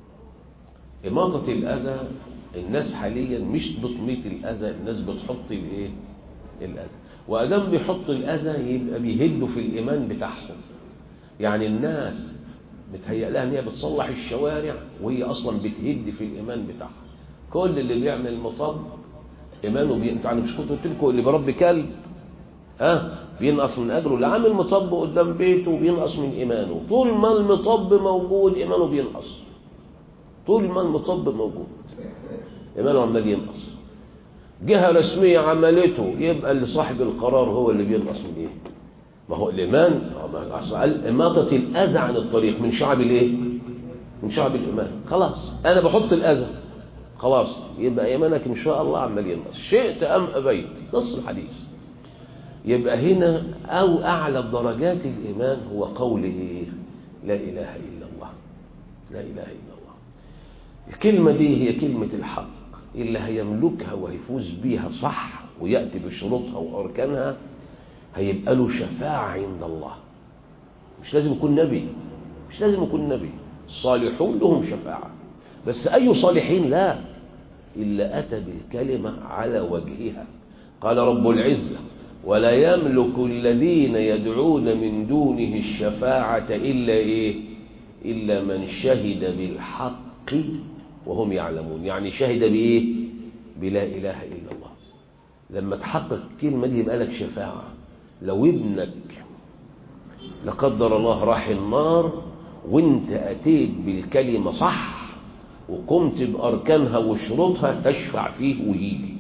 Speaker 1: إماطة الأذى الناس حاليا مش بتميت الأذى الناس بتحط الإيه الأذى وأدام بيحط الأذى يبقى بيهدوا في الإيمان بتاعهم يعني الناس متهيأ لها ان هي بتصلح الشوارع وهي اصلا بتهد في الايمان بتاعها كل اللي بيعمل مطب ايمانه بي... انتوا يعني مش كنت قلت لكم اللي بربي كلب ها بينقص من اجره اللي عامل مطب قدام بيته بينقص من ايمانه طول ما المطب موجود ايمانه بينقص طول ما المطب موجود ايمانه عمال ينقص جهه رسميه عملته يبقى اللي صاحب القرار هو اللي بينقص من ايه ما هو الإيمان إماطة الأذى عن الطريق من شعب الإيه؟ من شعب الإيمان خلاص أنا بحط الأذى خلاص يبقى إيمانك إن شاء الله عمال ينقص شئت أم أبيت نص الحديث يبقى هنا أو أعلى درجات الإيمان هو قوله لا إله إلا الله لا إله إلا الله الكلمة دي هي كلمة الحق اللي هيملكها ويفوز بيها صح ويأتي بشروطها وأركانها هيبقى له شفاعة عند الله مش لازم يكون نبي مش لازم يكون نبي الصالحون لهم شفاعة بس أي صالحين لا إلا أتى بالكلمة على وجهها قال رب العزة ولا يملك الذين يدعون من دونه الشفاعة إلا إيه إلا من شهد بالحق وهم يعلمون يعني شهد بإيه بلا إله إلا الله لما تحقق الكلمة دي يبقى لك شفاعة لو ابنك لا قدر الله راح النار وانت اتيت بالكلمة صح وقمت بأركانها وشروطها تشفع فيه ويجي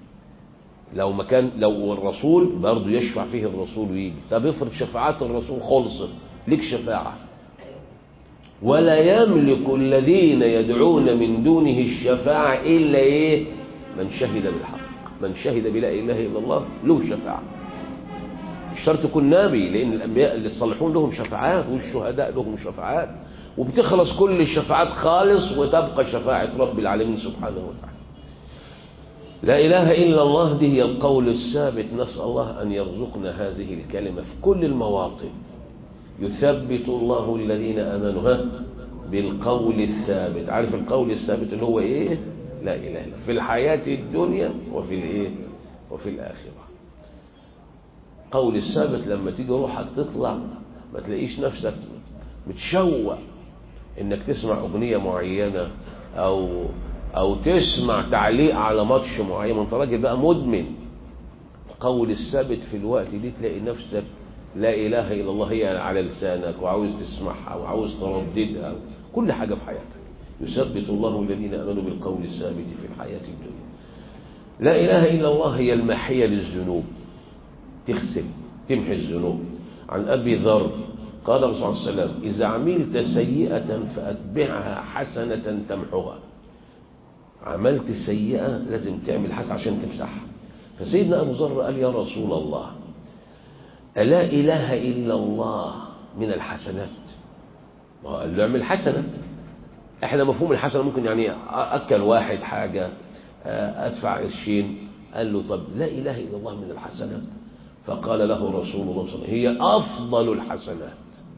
Speaker 1: لو مكان لو الرسول برضه يشفع فيه الرسول ويجي طب افرض شفاعات الرسول خلصت ليك شفاعة ولا يملك الذين يدعون من دونه الشفاعة إلا إيه من شهد بالحق من شهد بلا إله إلا الله له شفاعة الشرط يكون نبي لأن الأنبياء اللي الصالحون لهم شفاعات والشهداء لهم شفاعات وبتخلص كل الشفاعات خالص وتبقى شفاعة رب العالمين سبحانه وتعالى لا إله إلا الله دي هي القول الثابت نسأل الله أن يرزقنا هذه الكلمة في كل المواطن يثبت الله الذين امنوا ها بالقول الثابت عارف القول الثابت اللي هو ايه لا اله الا في الحياه الدنيا وفي الايه وفي الاخره قول الثابت لما تيجي روحك تطلع ما تلاقيش نفسك متشوق انك تسمع اغنيه معينه او او تسمع تعليق على ماتش معين انت راجل بقى مدمن القول الثابت في الوقت دي تلاقي نفسك لا إله إلا الله هي على لسانك وعاوز تسمعها وعاوز ترددها كل حاجة في حياتك يثبت الله الذين آمنوا بالقول الثابت في الحياة الدنيا لا إله إلا الله هي المحية للذنوب تغسل تمحي الذنوب عن أبي ذر قال الرسول صلى الله عليه وسلم إذا عملت سيئة فأتبعها حسنة تمحوها عملت سيئة لازم تعمل حسنة عشان تمسحها فسيدنا أبو ذر قال يا رسول الله ألا إله إلا الله من الحسنات ما هو قال له اعمل حسنة احنا مفهوم الحسنة ممكن يعني أكل واحد حاجة أدفع قرشين قال له طب لا إله إلا الله من الحسنات فقال له رسول الله صلى الله عليه وسلم هي أفضل الحسنات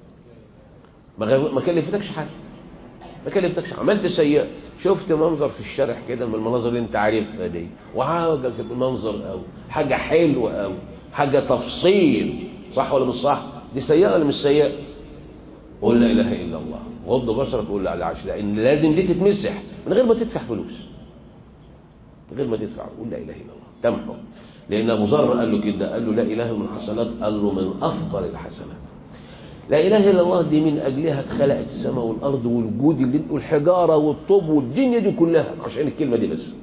Speaker 1: ما كلفتكش حاجة ما كلفتكش عملت سيئة شفت منظر في الشارع كده من المناظر اللي انت عارفها دي وعاجبك المنظر قوي حاجة حلوة قوي حاجة تفصيل صح ولا مش صح دي سيئة ولا مش سيئة قول لا إله إلا الله غض بصرك قول لا على عشر لأن لازم دي تتمسح من غير ما تدفع فلوس من غير ما تدفع قول لا إله إلا الله تمحو لأن أبو ذر قال له كده قال له لا إله من الحسنات قال له من أفضل الحسنات لا إله إلا الله دي من أجلها اتخلقت السماء والأرض والجود اللي والحجارة والطوب والدنيا دي كلها عشان الكلمة دي بس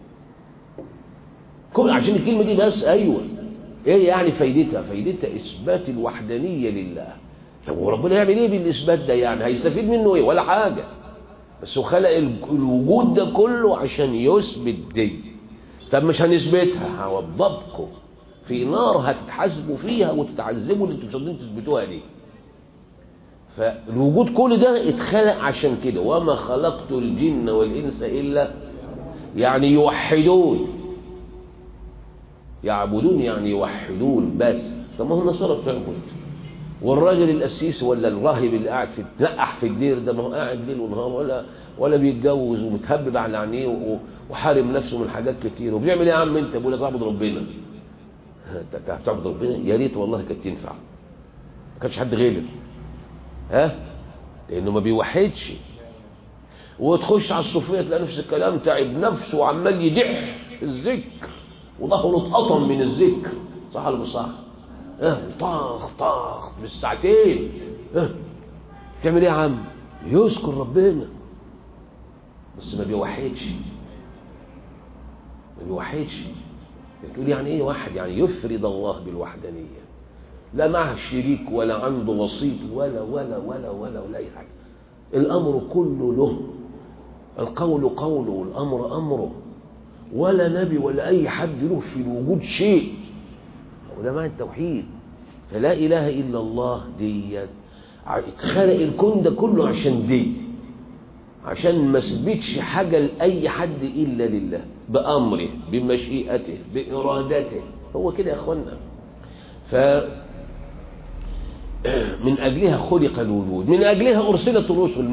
Speaker 1: كل عشان الكلمة دي بس أيوة ايه يعني فايدتها فايدتها اثبات الوحدانيه لله طب وربنا يعمل ايه بالاثبات ده يعني هيستفيد منه ايه ولا حاجه بس هو خلق الوجود ده كله عشان يثبت دي طب مش هنثبتها هوضبكم في نار هتتحاسبوا فيها وتتعذبوا اللي انتوا مش قادرين تثبتوها دي فالوجود كل ده اتخلق عشان كده وما خلقت الجن والانس الا يعني يوحدون يعبدون يعني يوحدون بس طب ما هو النصارى بتعبد والراجل القسيس ولا الراهب اللي قاعد في تنقح في الدير ده ما هو قاعد ليل ونهار ولا ولا بيتجوز ومتهبب على عينيه وحارم نفسه من حاجات كتير وبيعمل ايه يا عم انت بيقول لك اعبد ربنا انت بتعبد ربنا يا ريت والله كانت تنفع ما كانش حد غيرك ها لانه ما بيوحدش وتخش على الصوفيه تلاقي نفس الكلام تعب نفسه وعمال يدح في الذكر وظهره اتقطم من الذكر صح ولا مش صح؟ اه طاخ طاخ بالساعتين اه تعمل ايه يا عم؟ يذكر ربنا بس ما بيوحدش ما بيوحدش تقول يعني ايه واحد يعني يفرد الله بالوحدانيه لا معه شريك ولا عنده وسيط ولا ولا ولا ولا ولا اي حاجه الامر كله له القول قوله والامر امره ولا نبي ولا اي حد له في الوجود شيء وده معنى التوحيد فلا اله الا الله ديت اتخلق الكون ده كله عشان دي عشان ما اثبتش حاجه لاي حد الا لله بامره بمشيئته بارادته هو كده يا اخوانا ف من أجلها خلق الوجود من أجلها أرسلت الرسل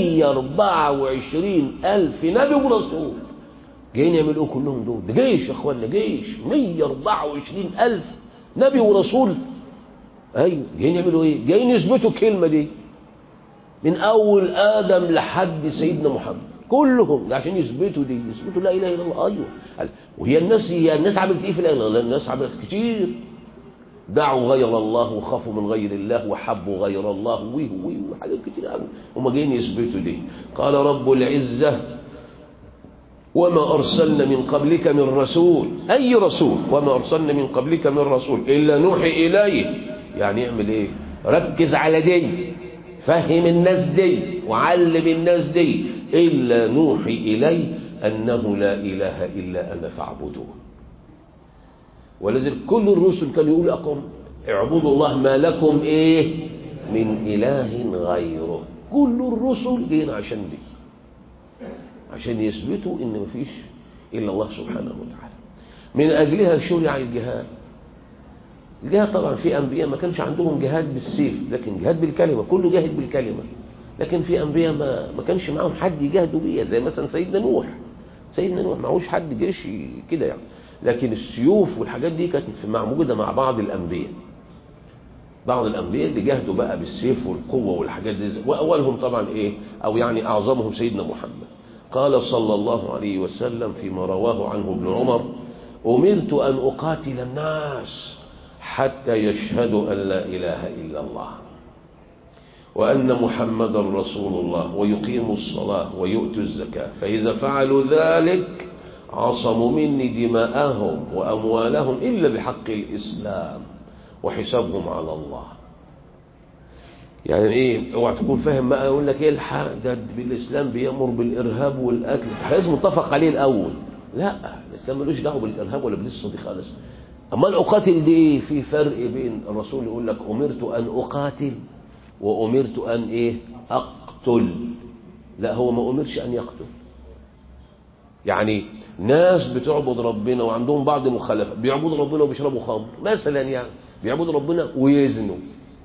Speaker 1: 124 ألف نبي ورسول جايين يعملوا كلهم دول ده جيش يا اخوانا جيش 124 ألف نبي ورسول أيوه جايين يعملوا إيه جايين يثبتوا الكلمة دي من أول آدم لحد سيدنا محمد كلهم عشان يثبتوا دي يثبتوا لا إله إلا الله أيوه وهي الناس هي الناس عملت إيه في الآخرة الناس عملت كتير دعوا غير الله وخافوا من غير الله وحبوا غير الله ويه ويه وحاجات كتير قوي هم جايين يثبتوا دي قال رب العزة وما أرسلنا من قبلك من رسول أي رسول وما أرسلنا من قبلك من رسول إلا نوحي إليه يعني يعمل إيه ركز على دي فهم الناس دي وعلم الناس دي إلا نوحي إليه أنه لا إله إلا أنا فاعبدوه ولذلك كل الرسل كانوا يقول أقوم اعبدوا الله ما لكم إيه من إله غيره كل الرسل جايين عشان دي عشان يثبتوا إن مفيش إلا الله سبحانه وتعالى من أجلها شرع الجهاد الجهاد طبعا في أنبياء ما كانش عندهم جهاد بالسيف لكن جهاد بالكلمة كله جاهد بالكلمة لكن في أنبياء ما, ما كانش معاهم حد يجاهدوا بيه زي مثلا سيدنا نوح سيدنا نوح معهوش حد جيش كده يعني لكن السيوف والحاجات دي كانت موجودة مع بعض الأنبياء بعض الأنبياء اللي جاهدوا بقى بالسيف والقوة والحاجات دي وأولهم طبعا إيه أو يعني أعظمهم سيدنا محمد قال صلى الله عليه وسلم فيما رواه عنه ابن عمر أمرت أن أقاتل الناس حتى يشهدوا أن لا إله إلا الله وأن محمد رسول الله ويقيموا الصلاة ويؤتوا الزكاة فإذا فعلوا ذلك عصموا مني دماءهم وأموالهم إلا بحق الإسلام وحسابهم على الله يعني ايه اوعى تكون فاهم بقى يقول لك ايه الحق ده بالاسلام بيامر بالارهاب والقتل لازم متفق عليه الاول لا الاسلام ملوش دعوه بالارهاب ولا بالقصه دي خالص اما اقاتل دي ايه في فرق بين الرسول يقول لك امرت ان اقاتل وامرت ان ايه اقتل لا هو ما امرش ان يقتل يعني ناس بتعبد ربنا وعندهم بعض المخالفات بيعبدوا ربنا وبيشربوا خمر مثلا يعني بيعبدوا ربنا ويزنوا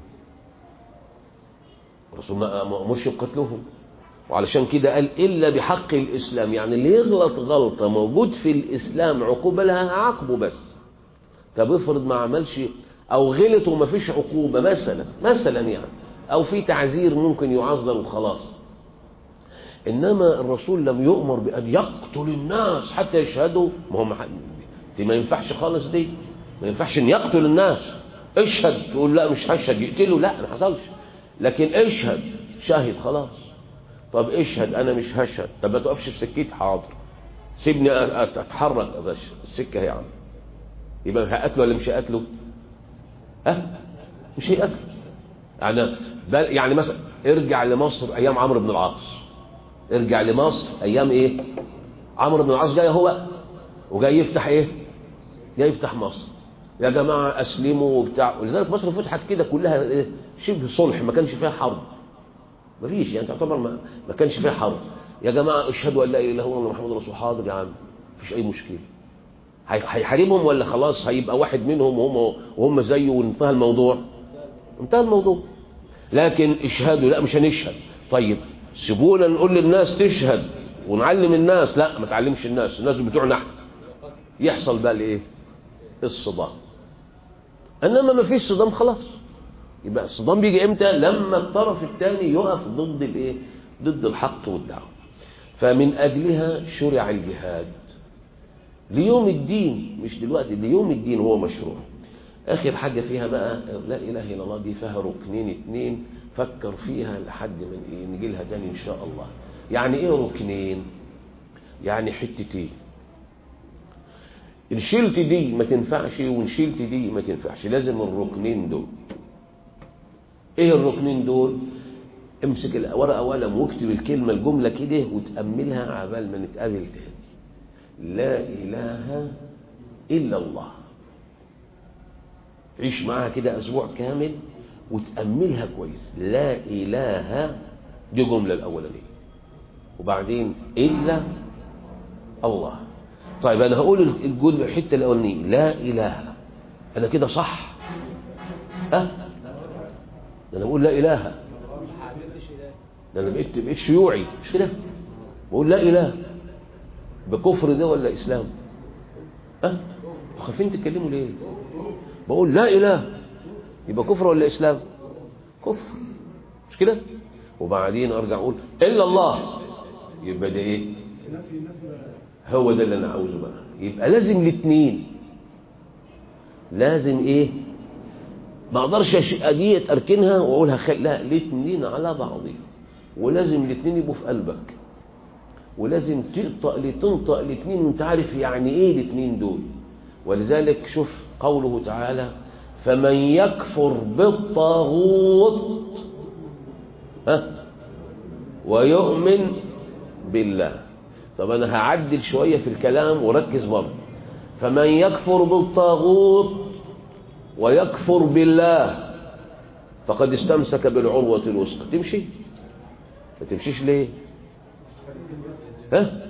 Speaker 1: الرسول ما امرش بقتلهم وعلشان كده قال الا بحق الاسلام يعني اللي يغلط غلطه موجود في الاسلام عقوبه لها عاقبه بس طب افرض ما عملش او غلط وما فيش عقوبه مثلا مثلا يعني او في تعذير ممكن يعذر وخلاص انما الرسول لم يؤمر بان يقتل الناس حتى يشهدوا ما هم دي ما ينفعش خالص دي ما ينفعش ان يقتل الناس اشهد تقول لا مش هشهد يقتله لا ما حصلش لكن اشهد شاهد خلاص طب اشهد انا مش هشهد طب ما تقفش في سكتي حاضر سيبني اتحرك يا باشا السكه هي عم يبقى هقتله ولا مش هقتله ها مش هيقتله يعني بل يعني مثلا ارجع لمصر ايام عمرو بن العاص ارجع لمصر ايام ايه عمرو بن العاص جاي هو وجاي يفتح ايه جاي يفتح مصر يا جماعه اسلموا وبتاع ولذلك مصر فتحت كده كلها إيه؟ شبه صلح ما كانش فيها حرب ما فيش يعني تعتبر ما, ما كانش فيها حرب يا جماعه اشهدوا ان لا اله الا الله محمد رسول حاضر يا عم مفيش اي مشكله هيحاربهم ولا خلاص هيبقى واحد منهم وهم وهم زيه وانتهى الموضوع انتهى الموضوع لكن اشهدوا لا مش هنشهد طيب سيبونا نقول للناس تشهد ونعلم الناس لا ما تعلمش الناس الناس بتوعنا احنا يحصل بقى الايه الصدام انما ما فيش صدام خلاص يبقى الصدام بيجي امتى لما الطرف الثاني يقف ضد الايه ضد الحق والدعوه فمن اجلها شرع الجهاد ليوم الدين مش دلوقتي ليوم الدين هو مشروع اخر حاجه فيها بقى لا اله الا الله دي فيها ركنين اتنين فكر فيها لحد ما نجي لها تاني ان شاء الله يعني ايه ركنين يعني حتتين ان شلت دي ما تنفعش وان شلت دي ما تنفعش لازم الركنين دول ايه الركنين دول امسك الورقه وقلم واكتب الكلمه الجمله كده وتاملها عبال ما نتقابل تاني لا اله الا الله عيش معاها كده اسبوع كامل وتاملها كويس لا اله دي جمله الاولانيه وبعدين الا الله طيب انا هقول الجمله الحته الاولانيه لا اله انا كده صح ها ده انا بقول لا اله ده انا بقيت بقيت شيوعي مش كده بقول لا اله بكفر ده ولا اسلام ها خايفين تتكلموا ليه بقول لا اله يبقى كفر ولا اسلام كفر مش كده وبعدين ارجع اقول الا الله يبقى ده ايه هو ده اللي انا عاوزه بقى يبقى لازم الاثنين لازم ايه ما اقدرش اديت اركنها واقولها خل... لا الاثنين على بعضهم ولازم الاثنين يبقوا في قلبك ولازم تنطق لتنطق الاثنين وانت عارف يعني ايه الاثنين دول ولذلك شوف قوله تعالى فمن يكفر بالطاغوت ها ويؤمن بالله طب أنا هعدل شوية في الكلام وركز برضه فمن يكفر بالطاغوت ويكفر بالله فقد استمسك بالعروة الوثقى تمشي ما تمشيش ليه ها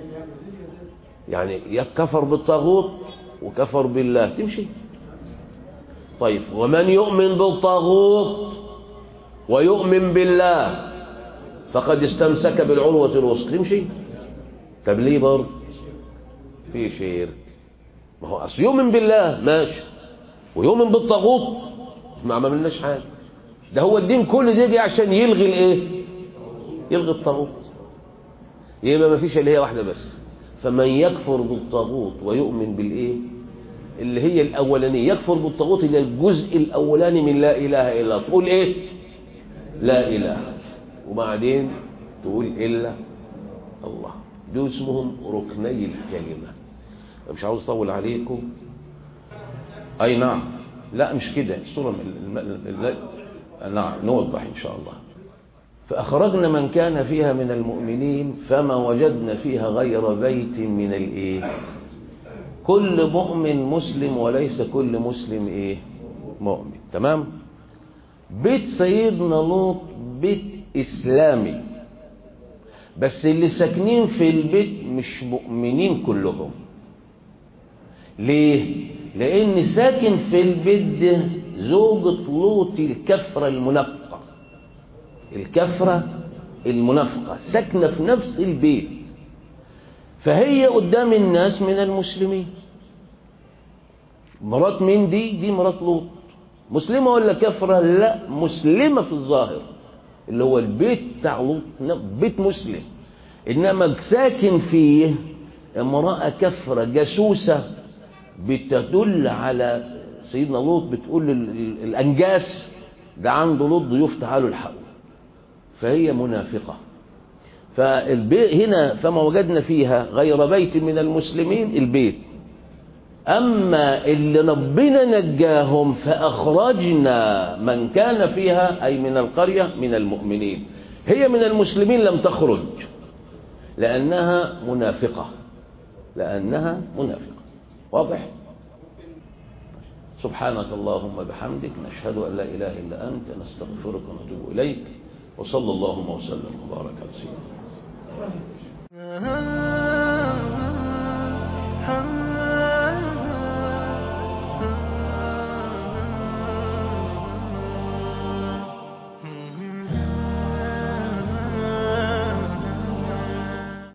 Speaker 1: يعني يكفر بالطاغوت وكفر بالله تمشي طيب ومن يؤمن بالطاغوت ويؤمن بالله فقد استمسك بالعروة الوثقى تمشي طب ليه برضه في شرك ما هو اصل يؤمن بالله ماشي ويؤمن بالطاغوت ما عملناش حاجه ده هو الدين كل ده دي عشان يلغي الايه يلغي الطاغوت يبقى ما فيش اللي هي واحده بس فمن يكفر بالطاغوت ويؤمن بالايه اللي هي الاولانيه يكفر بالطاغوت اللي الجزء الاولاني من لا اله الا الله تقول ايه لا اله وبعدين تقول الا الله دول اسمهم ركني الكلمه مش عاوز اطول عليكم اي نعم لا مش كده الصوره الم... الم... نعم نوضح ان شاء الله فاخرجنا من كان فيها من المؤمنين فما وجدنا فيها غير بيت من الايه كل مؤمن مسلم وليس كل مسلم ايه مؤمن تمام بيت سيدنا لوط بيت اسلامي بس اللي ساكنين في البيت مش مؤمنين كلهم ليه لان ساكن في البيت ده زوجة لوط الكفرة المنافقة الكفرة المنافقة ساكنة في نفس البيت فهي قدام الناس من المسلمين مرات مين دي دي مرات لوط مسلمة ولا كفرة لا مسلمة في الظاهر اللي هو البيت بتاع لوط بيت مسلم انما ساكن فيه امرأة كفرة جاسوسة بتدل على سيدنا لوط بتقول الانجاس ده عنده لوط ضيوف تعالوا الحقوا فهي منافقة فالبيت هنا فما وجدنا فيها غير بيت من المسلمين البيت أما اللي ربنا نجاهم فأخرجنا من كان فيها أي من القرية من المؤمنين هي من المسلمين لم تخرج لأنها منافقة لأنها منافقة واضح سبحانك اللهم بحمدك نشهد أن لا إله إلا أنت نستغفرك ونتوب إليك وصلى اللهم وسلم وبارك على سيدنا